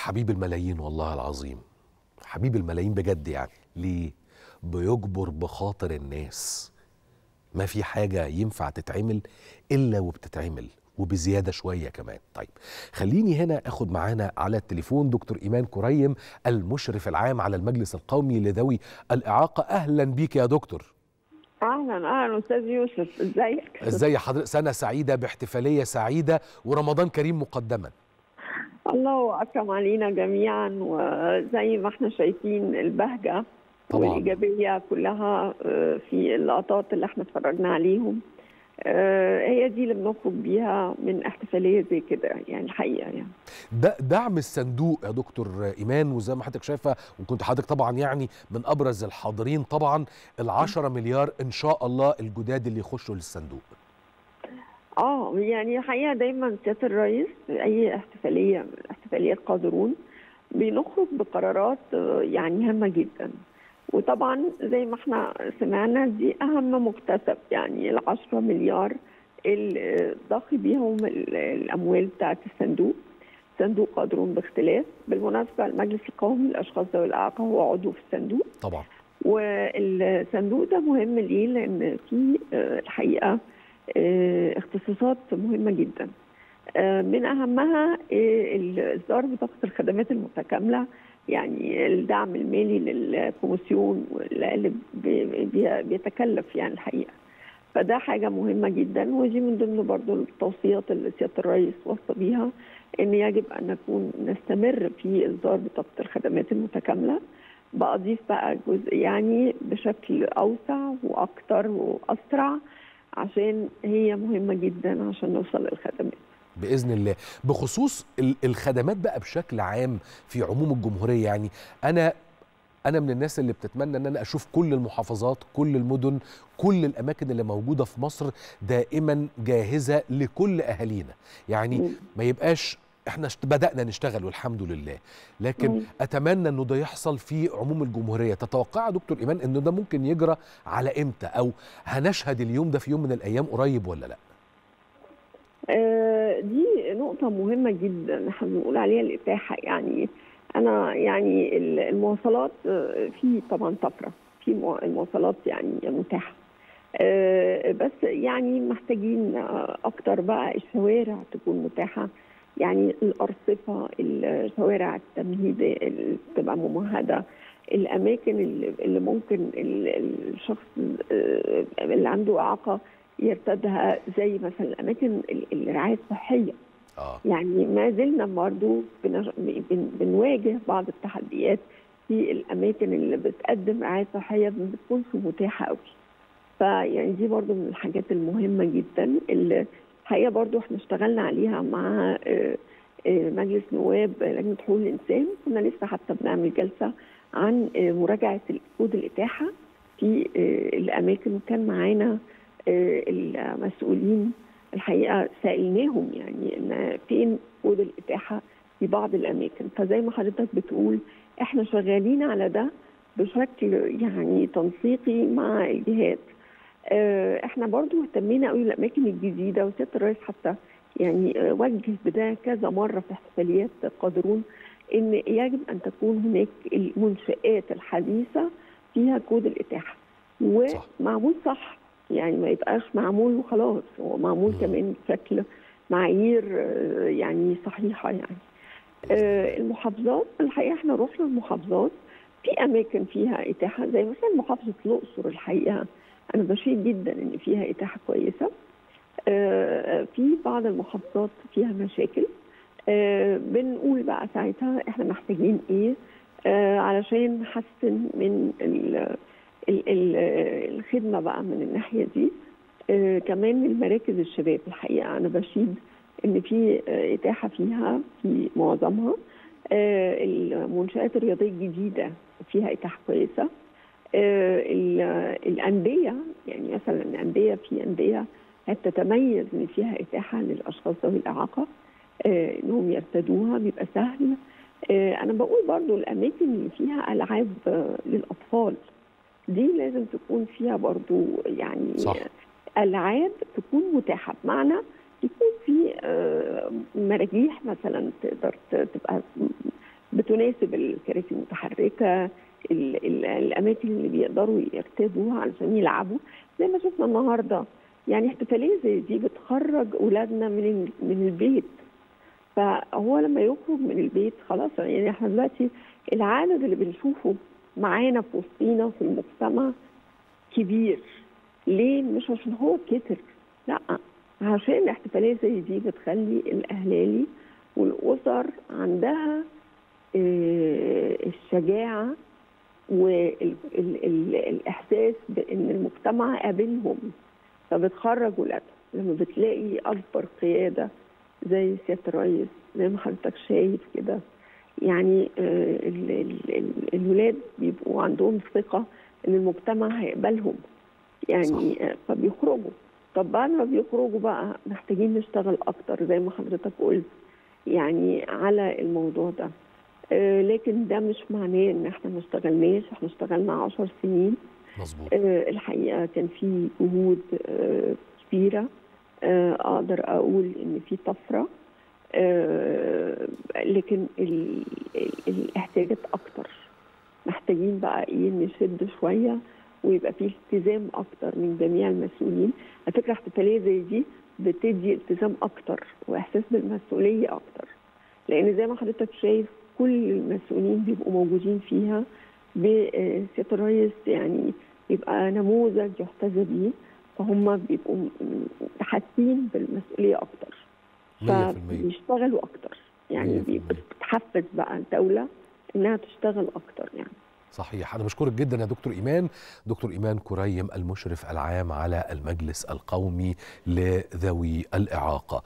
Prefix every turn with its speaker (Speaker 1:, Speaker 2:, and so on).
Speaker 1: حبيب الملايين والله العظيم حبيب الملايين بجد يعني ليه بيجبر بخاطر الناس ما في حاجة ينفع تتعمل إلا وبتتعمل وبزيادة شوية كمان طيب خليني هنا أخد معانا على التليفون دكتور إيمان كريم المشرف العام على المجلس القومي لذوي الإعاقة أهلا بيك يا دكتور
Speaker 2: اهلا اهلا استاذ يوسف ازيك
Speaker 1: ازاي حضرتك سنة سعيدة باحتفالية سعيدة ورمضان كريم مقدما
Speaker 2: الله اكرم علينا جميعا وزي ما احنا شايفين البهجه
Speaker 1: طبعاً.
Speaker 2: والايجابيه كلها آه، في اللقطات اللي احنا اتفرجنا عليهم آه، هي دي اللي بنخرج بيها من احتفاليه زي كده يعني الحقيقه يعني
Speaker 1: ده دعم الصندوق يا دكتور ايمان وزي ما حضرتك شايفه وكنت حضرتك طبعا يعني من ابرز الحاضرين طبعا ال10 مليار ان شاء الله الجداد اللي يخشوا للصندوق
Speaker 2: اه يعني الحقيقه دايما سياده الرئيس في اي احتفاليه من احتفاليات قادرون بنخرج بقرارات آه، يعني هامه جدا وطبعا زي ما احنا سمعنا دي اهم مكتسب يعني ال 10 مليار اللي ضخ بيهم ال- الاموال بتاعت الصندوق صندوق قادرون باختلاف بالمناسبه المجلس القومي للاشخاص ذوي الاعاقه هو عضو في الصندوق
Speaker 1: طبعا
Speaker 2: والصندوق ده مهم ليه؟ لأن في آه، الحقيقة آه، اختصاصات مهمة جدا آه، من أهمها آه، الإصدار بطاقة الخدمات المتكاملة يعني الدعم المالي للكوميسيون اللي بي- بي- بيتكلف يعني الحقيقة فده حاجة مهمة جدا ودي من ضمن برضو التوصيات اللي سيادة الرئيس وصى بيها إن يجب أن نكون نستمر في إصدار بطاقة الخدمات المتكاملة بأضيف بقى جزء يعني بشكل أوسع وأكتر وأسرع عشان هي مهمة جدا عشان نوصل للخدمات
Speaker 1: باذن الله بخصوص ال- الخدمات بقى بشكل عام في عموم الجمهوريه يعني انا انا من الناس اللي بتتمنى ان انا اشوف كل المحافظات كل المدن كل الاماكن اللي موجوده في مصر دائما جاهزه لكل اهالينا يعني
Speaker 2: مم.
Speaker 1: ما يبقاش احنا اشت- بدانا نشتغل والحمد لله لكن
Speaker 2: مم.
Speaker 1: اتمنى انه ده يحصل في عموم الجمهوريه تتوقع يا دكتور ايمان انه ده ممكن يجرى على امتى او هنشهد اليوم ده في يوم من الايام قريب ولا لا
Speaker 2: آه، دي نقطة مهمة جدا احنا بنقول عليها الإتاحة يعني أنا يعني ال- المواصلات آه، في طبعا طفرة في مو- المواصلات يعني متاحة آه، بس يعني محتاجين آه، أكتر بقى الشوارع تكون متاحة يعني الأرصفة الشوارع التمهيد اللي تبقى ممهدة الأماكن اللي اللي ممكن ال- الشخص آه، اللي عنده إعاقة يرتدها زي مثلا الاماكن ال- الرعايه الصحيه
Speaker 1: اه
Speaker 2: يعني ما زلنا برضو بنج- بن- بنواجه بعض التحديات في الاماكن اللي بتقدم رعايه صحيه ما بتكونش متاحه قوي فيعني دي برضو من الحاجات المهمه جدا اللي الحقيقه برضو احنا اشتغلنا عليها مع آه، آه، مجلس نواب لجنه حقوق الانسان كنا لسه حتى بنعمل جلسه عن آه، مراجعه كود الاتاحه في آه، الاماكن وكان معانا آه، المسؤولين الحقيقه سالناهم يعني ان فين كود الاتاحه في بعض الاماكن فزي ما حضرتك بتقول احنا شغالين على ده بشكل يعني تنسيقي مع الجهات آه، احنا برضو اهتمينا قوي بالاماكن الجديده وسياده الرئيس حتى يعني آه، وجه بده كذا مره في احتفاليات قادرون ان يجب ان تكون هناك المنشات الحديثه فيها كود الاتاحه
Speaker 1: صح.
Speaker 2: ومعمول صح يعني ما يبقاش معمول وخلاص هو معمول
Speaker 1: مم.
Speaker 2: كمان بشكل معايير آه، يعني صحيحه يعني آه، المحافظات الحقيقه احنا رحنا المحافظات في اماكن فيها اتاحه زي مثلا محافظه الاقصر الحقيقه انا بشيد جدا ان فيها اتاحه كويسه آه، في بعض المحافظات فيها مشاكل آه، بنقول بقى ساعتها احنا محتاجين ايه آه، علشان نحسن من ال- ال- ال- الخدمه بقى من الناحيه دي آه، كمان المراكز الشباب الحقيقه انا بشيد ان في آه، اتاحه فيها في معظمها آه، المنشات الرياضيه الجديده فيها اتاحه كويسه آه، ال- الانديه يعني مثلا الانديه في انديه هتتميز ان فيها اتاحه للاشخاص ذوي الاعاقه آه، انهم يرتدوها بيبقى سهل آه، انا بقول برضو الاماكن اللي فيها العاب آه، للاطفال دي لازم تكون فيها برضو يعني
Speaker 1: صح.
Speaker 2: العاب تكون متاحه بمعنى يكون في آه، مراجيح مثلا تقدر ت- تبقى بتناسب الكراسي المتحركه ال ال الاماكن اللي بيقدروا يرتدوها علشان يلعبوا زي ما شفنا النهارده يعني احتفاليه زي دي بتخرج اولادنا من من البيت فهو لما يخرج من البيت خلاص يعني احنا دلوقتي العدد اللي بنشوفه معانا في وسطينا في المجتمع كبير ليه مش عشان هو كتر لا عشان احتفاليه زي دي بتخلي الاهالي والاسر عندها اه الشجاعه والاحساس بان المجتمع قابلهم فبتخرج ولادهم لما بتلاقي اكبر قياده زي سياده الرئيس زي ما حضرتك شايف كده يعني اه ال ال ال الولاد بيبقوا عندهم ثقه ان المجتمع هيقبلهم يعني صح. فبيخرجوا طب بعد ما بيخرجوا بقى محتاجين نشتغل اكتر زي ما حضرتك قلت يعني على الموضوع ده آه لكن ده مش معناه ان احنا ما اشتغلناش احنا اشتغلنا 10 سنين
Speaker 1: مظبوط
Speaker 2: آه الحقيقه كان في جهود آه كبيره آه اقدر اقول ان في طفره آه لكن ال ال الاحتياجات اكتر محتاجين بقى ايه نشد شويه ويبقى في التزام اكتر من جميع المسؤولين على فكره احتفاليه زي دي بتدي التزام اكتر واحساس بالمسؤوليه اكتر لان زي ما حضرتك شايف كل المسؤولين بيبقوا موجودين فيها بسياده الرئيس يعني يبقى نموذج يحتذى بيه فهم بيبقوا حاسين بالمسؤوليه اكتر فبيشتغلوا اكتر يعني بتحفز بقى الدوله انها تشتغل اكتر يعني
Speaker 1: صحيح أنا بشكرك جدا يا دكتور إيمان دكتور إيمان كريم المشرف العام على المجلس القومي لذوي الإعاقة